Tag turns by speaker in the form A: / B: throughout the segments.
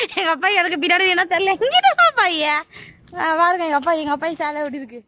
A: எங்க அப்பா எனக்கு பின்னாடி என்ன தெரியல இங்கிட்ட பையன் பாருங்க எங்க அப்பா எங்க அப்பா சேலை எப்படி இருக்கு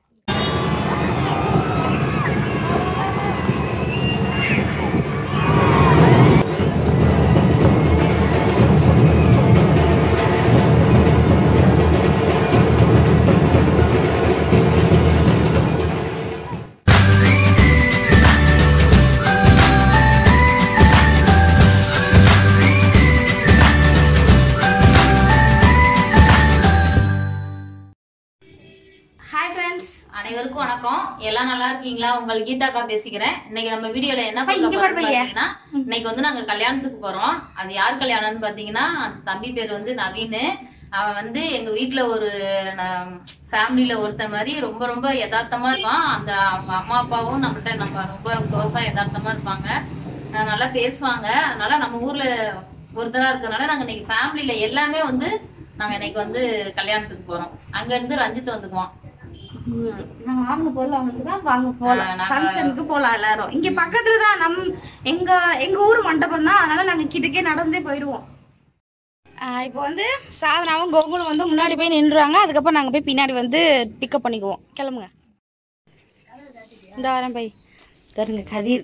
A: ஹாய் ஃப்ரெண்ட்ஸ்
B: அனைவருக்கும் வணக்கம் எல்லாம் நல்லா இருக்கீங்களா உங்கள் கீதாக்கா பேசிக்கிறேன் இன்னைக்கு நம்ம வீடியோல என்ன
A: அப்பா,
B: பார்க்க
A: இங்க
B: போறோம்னு
A: பாரு பையா.
B: பாத்தீங்கன்னா இன்னைக்கு வந்து நாங்க கல்யாணத்துக்கு போறோம் அது யார் கல்யாணம்னு பாத்தீங்கன்னா அந்த தம்பி பேர் வந்து நவீன் அவன் வந்து எங்க வீட்ல ஒரு ஃபேமிலியில ஒருத்த மாதிரி ரொம்ப ரொம்ப யதார்த்தமா இருப்பான் அந்த அவங்க அம்மா அப்பாவும் நம்மகிட்ட நம்ம ரொம்ப க்ளோஸா யதார்த்தமா இருப்பாங்க அஹ் நல்லா பேசுவாங்க அதனால நம்ம ஊர்ல ஒருத்தரா இருக்கறனால நாங்க இன்னைக்கு ஃபேமிலியில எல்லாமே வந்து நாங்க இன்னைக்கு வந்து கல்யாணத்துக்கு போறோம் அங்க இருந்து ரஞ்சித் வந்துக்குவோம்
A: நாங்க வாங்க போல அவங்களுக்கு தான் வாங்க போலாம்
B: ஆ, நாங்க-
A: ஃபங்க்ஷனுக்கு போலாம் எல்லாரும் இங்க பக்கத்துல தான் நம் எங்க எங்க ஊர் மண்டபம் தான் அதனால நாங்க கிட்டக்கே நடந்தே போயிடுவோம் இப்போ வந்து சாதனாவும் கோகுலும் வந்து முன்னாடி போய் நின்றுவாங்க அதுக்கப்புறம் நாங்க போய் பின்னாடி வந்து பிக்கப் பண்ணிக்குவோம் கிளம்புங்க இந்த வாரம் போய் தருங்க கதிர்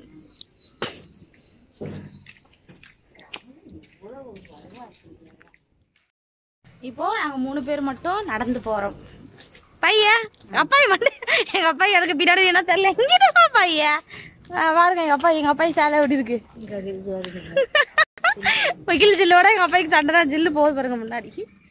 A: இப்போ நாங்க மூணு பேர் மட்டும் நடந்து போறோம் பையன் அப்பாய் மட்டும் எங்க அப்பா எனக்கு பின்னாடி என்ன தெரியல இங்கிட்ட பையன் பாருங்க எங்க அப்பா எங்க அப்பா சேலை எப்படி இருக்கு வக்கீல் ஜில்லோட எங்க அப்பாய்க்கு சண்டை தான் ஜில்லு போகுது பாருங்க முன்னாடி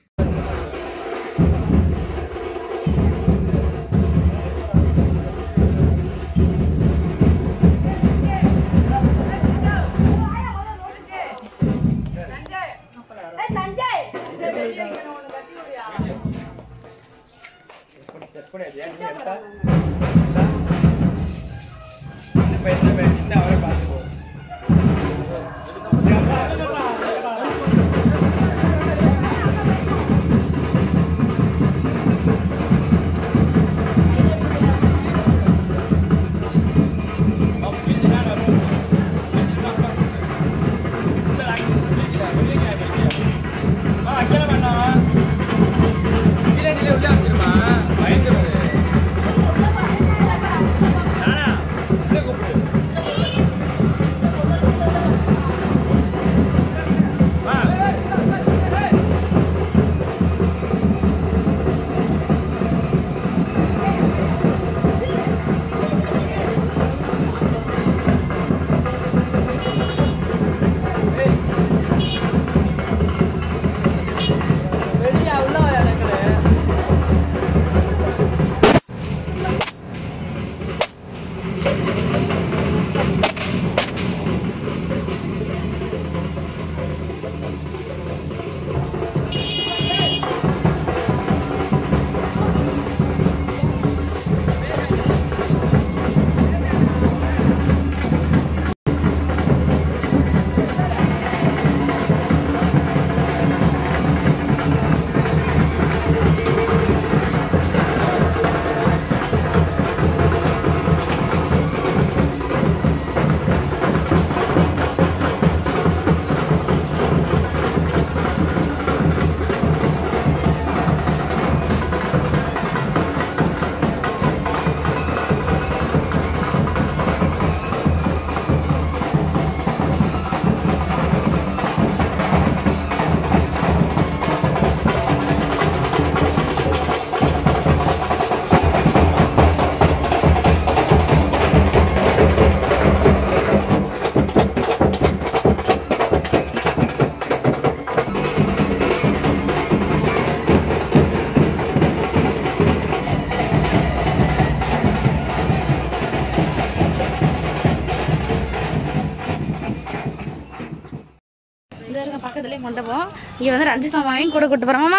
A: இந்த இருக்க பக்கத்துலயே மண்டபம் இங்க வந்து ரஞ்சித் மாமாவையும் கூட கூட்டு போறோம் மாமா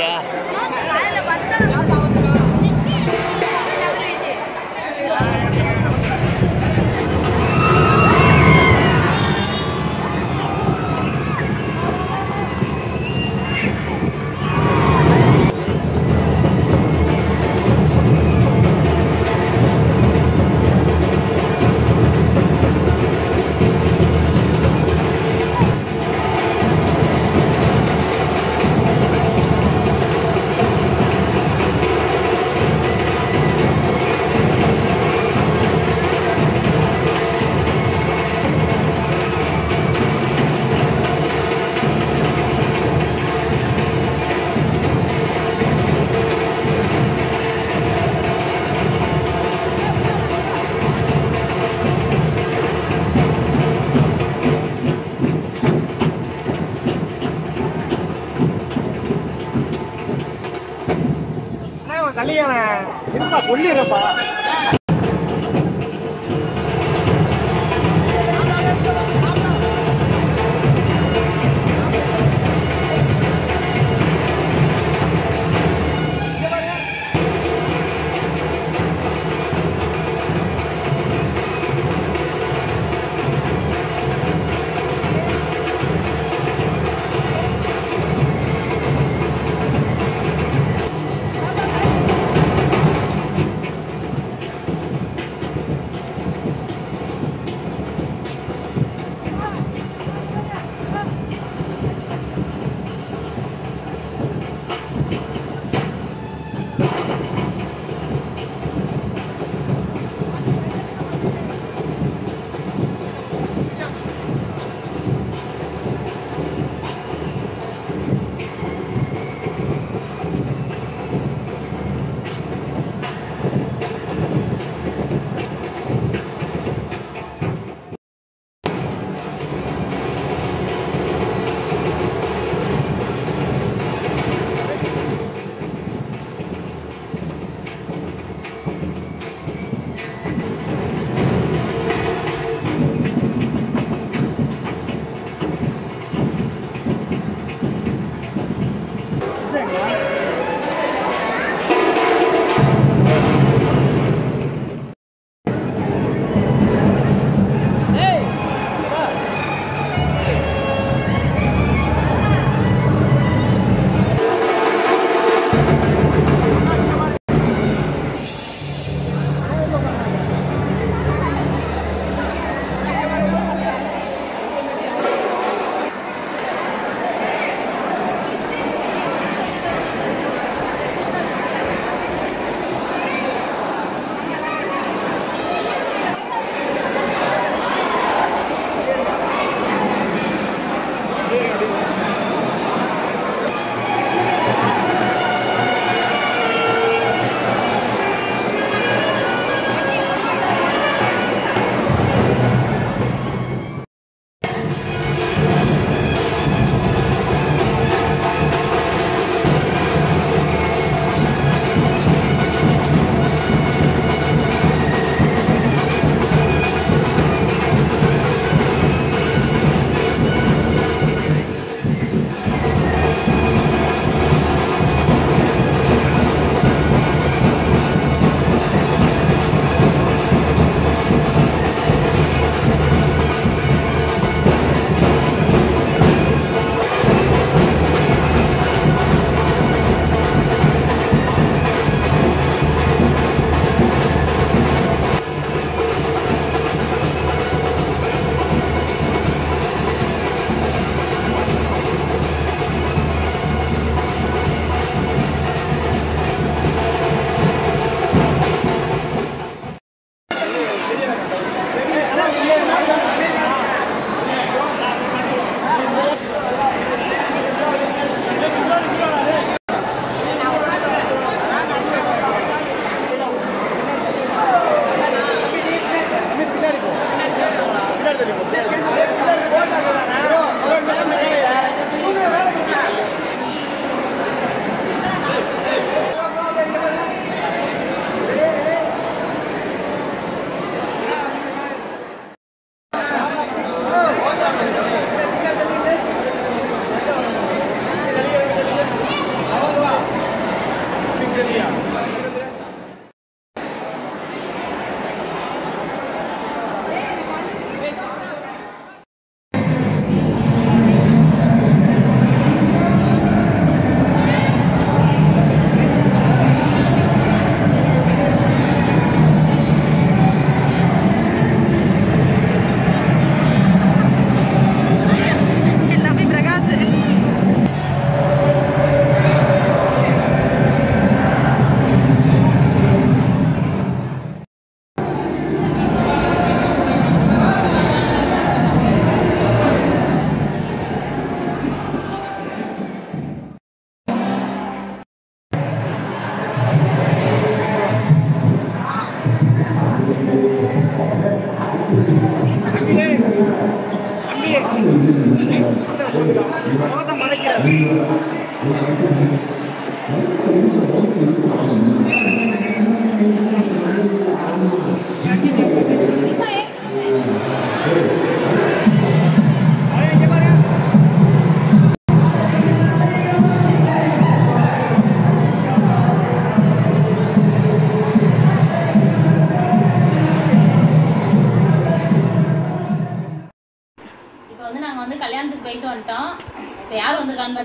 C: இல்லையா
D: கல்யாணம் இருப்பா சொல்லிடுறப்பா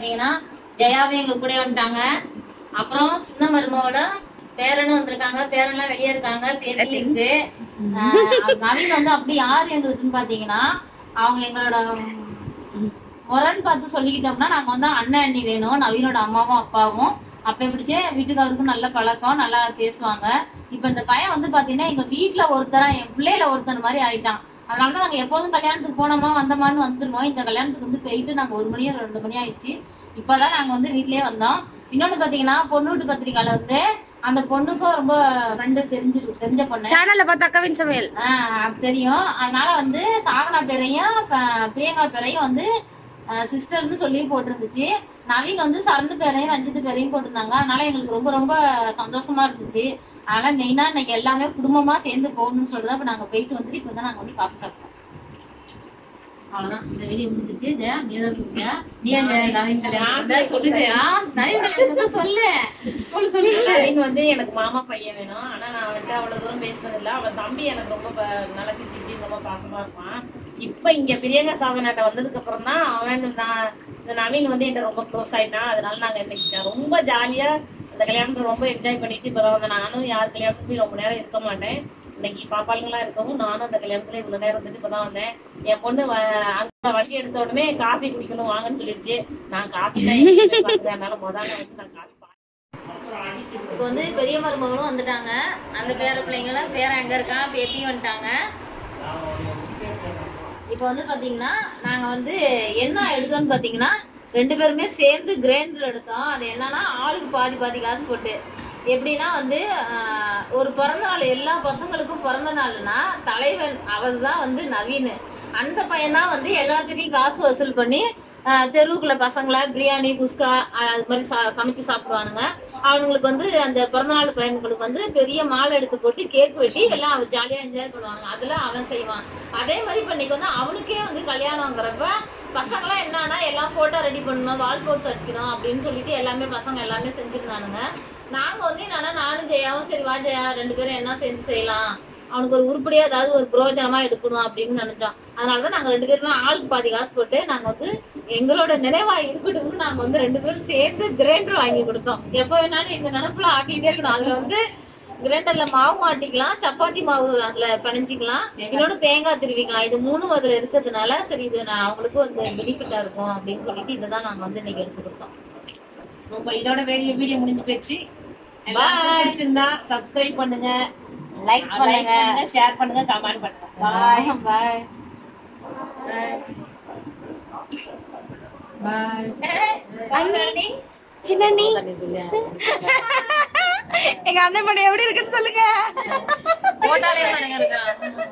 B: பாத்தீங்கன்னா ஜெயாவும் எங்க கூட வந்துட்டாங்க அப்புறம் சின்ன மருமகள பேரனும் வந்திருக்காங்க பேரன்லாம் வெளியே இருக்காங்க பேத்தி இருக்கு ஆஹ் நவீன் வந்து அப்படி யாரு எங்களுக்குன்னு பாத்தீங்கன்னா அவங்க எங்களோட முரண் பார்த்து சொல்லிக்கிட்டோம்னா நாங்க வந்து அண்ணன் அண்ணி வேணும் நவீனோட அம்மாவும் அப்பாவும் அப்ப பிடிச்சே வீட்டுக்காருக்கும் நல்ல பழக்கம் நல்லா பேசுவாங்க இப்ப இந்த பையன் வந்து பாத்தீங்கன்னா எங்க வீட்டுல ஒருத்தரா என் பிள்ளையில ஒருத்தர் மாதிரி ஆயிட்டான் அதனாலதான் நாங்க எப்போதும் கல்யாணத்துக்கு போனோமா வந்தோமான்னு வந்துருவோம் இந்த கல்யாணத்துக்கு வந்து போயிட்டு நாங்க ஒரு மணி ரெண்டு மணி ஆயிடுச்சு இப்பதான் நாங்க வந்து வீட்லயே வந்தோம் இன்னொன்னு பாத்தீங்கன்னா பொண்ணு வீட்டு பத்திரிக்கையில வந்து அந்த பொண்ணுக்கும் ரொம்ப ஃப்ரெண்டு தெரிஞ்சு தெரிஞ்ச பொண்ணு
A: சேனல்ல பார்த்தா கவின் சமையல்
B: ஆஹ் தெரியும் அதனால வந்து சாதனா பேரையும் ப- பிரியங்கா பேரையும் வந்து சிஸ்டர்னு சொல்லி போட்டிருந்துச்சு நவீன் வந்து சரந்து பேரையும் ரஞ்சித் பேரையும் போட்டிருந்தாங்க அதனால எங்களுக்கு ரொம்ப ரொம்ப சந்தோஷமா இருந்துச்சு அதனால மெயினா இன்னைக்கு எல்லாமே குடும்பமா சேர்ந்து போகணும்னு சொல்லிட்டு இப்ப நாங்க போயிட்டு வந்துட்டு இப்ப தான் நாங்க வந்து காஃபி சாப்பிட்டோம் அவ்வளவுதான் இந்த வீடியோ முடிஞ்சிச்சு ஜெயா நீ தான் கூப்பிட்டியா நீ அந்த நவீன் கல்யாணம் சொல்லு ஜெயா நவீன் கல்யாணம் சொல்லு சொல்லு சொல்லு
C: நவீன் வந்து எனக்கு மாமா பையன் வேணும் ஆனா நான் அவன்கிட்ட அவ்வளவு தூரம் பேசுனது இல்ல அவன் தம்பி எனக்கு ரொம்ப ப- நல்லா சித்தி ரொம்ப பாசமா இருப்பான் இப்ப இங்க பிரியங்கா சாதனாட்ட வந்ததுக்கு அப்புறம் தான் அவன் நான் இந்த நவீன் வந்து என்கிட்ட ரொம்ப க்ளோஸ் ஆயிட்டான் அதனால நாங்க இன்னைக்கு ஜா- ரொம்ப ஜாலியா அந்த கல்யாணத்தை ரொம்ப என்ஜாய் பண்ணிட்டு இப்பதான் வந்து நானும் யார் கல்யாணத்துக்கு போய் ரொம்ப நேரம் இருக்க மாட்டேன் இன்னைக்கு பாப்பாளுங்களா இருக்கவும் நானும் அந்த கல்யாணத்துல இவ்வளவு நேரம் இருந்துட்டு இப்பதான் வந்தேன் என் பொண்ணு வ- அங்க வண்டி எடுத்த உடனே காஃபி குடிக்கணும் வாங்கன்னு சொல்லிடுச்சு நான் காஃபி தான் எங்கேயுமே பார்த்தது. அதனால முதல்ல வந்து நான் காஃபி
B: இப்போ வந்து பெரிய மருமகளும் வந்துட்டாங்க அந்த பேர பிள்ளைங்களும் பேரன் எங்க இருக்கான் பேத்தியும் வந்துட்டாங்க இப்போ வந்து பாத்தீங்கன்னா நாங்க வந்து என்ன எடுத்தோம்னு பாத்தீங்கன்னா ரெண்டு பேருமே சேர்ந்து கிரைண்டர் எடுத்தோம் அது என்னன்னா ஆளுக்கு பாதி பாதி காசு போட்டு எப்படின்னா வந்து ஆஹ், ஒரு பிறந்த நாள் எல்லா பசங்களுக்கும் பிறந்த நாள்னா தலைவன் அவர் தான் வந்து நவீன் அந்த பையன் தான் வந்து எல்லாத்துட்டையும் காசு வசூல் பண்ணி ஆஹ், தெருவுக்குள்ள பசங்களை பிரியாணி குஸ்கா ஆஹ், அது மாதிரி சா- சமைச்சு சாப்பிடுவானுங்க அவனுங்களுக்கு வந்து அந்த பிறந்தநாள் பையன்களுக்கு வந்து பெரிய மாலை எடுத்து போட்டு கேக் வெட்டி எல்லாம் ஜாலியா என்ஜாய் பண்ணுவாங்க அதுல அவன் செய்வான் அதே மாதிரி இப்ப இன்னைக்கு வந்து அவனுக்கே வந்து கல்யாணங்கிறப்ப பசங்களாம் என்னன்னா எல்லாம் போட்டோ ரெடி பண்ணணும் வால் போட்ஸ் அடிக்கணும் அப்படின்னு சொல்லிட்டு எல்லாமே பசங்க எல்லாமே செஞ்சிருந்தானுங்க நாங்க வந்து என்னன்னா நானும் ஜெயாவும் சரி வா ஜெயா ரெண்டு பேரும் என்ன சேர்ந்து செய்யலாம் அவனுக்கு ஒரு உருப்படியா ஏதாவது ஒரு பிரயோஜனமா எடுக்கணும் அப்படின்னு நினைச்சோம் அதனாலதான் நாங்க ரெண்டு பேருமே ஆளுக்கு பாதி காசு போட்டு நாங்க வந்து எங்களோட நினைவா இருக்கட்டும்னு நாங்க வந்து ரெண்டு பேரும் சேர்ந்து கிரைண்டர் வாங்கி கொடுத்தோம் எப்ப வேணாலும் எங்க நினைப்புல ஆட்டிக்கிட்டே இருக்கணும் அதுல வந்து கிரைண்டர்ல மாவு மாட்டிக்கலாம் சப்பாத்தி மாவு அதுல பிணைஞ்சிக்கலாம் இன்னொன்னு தேங்காய் திருவிக்கலாம் இது மூணும் அதுல இருக்கிறதுனால சரி இது நான் அவங்களுக்கு வந்து பெனிஃபிட்டா இருக்கும் அப்படின்னு சொல்லிட்டு இதுதான் நாங்க வந்து இன்னைக்கு எடுத்து கொடுத்தோம்
C: ரொம்ப இதோட வீடியோ வீடியோ முடிஞ்சு போச்சு
B: Bye.
C: பிடிச்சிருந்தா சப்ஸ்கிரைப் பண்ணுங்க
B: லைக் பண்ணுங்க
C: ஷேர் பண்ணுங்க கமெண்ட் பண்ணுங்க
B: பாய் பாய் பாய்
A: சின்ன நீ எங்க அண்ணன் மணி எப்படி இருக்குன்னு சொல்லுங்க
B: போட்டாலே பாருங்க இருக்கா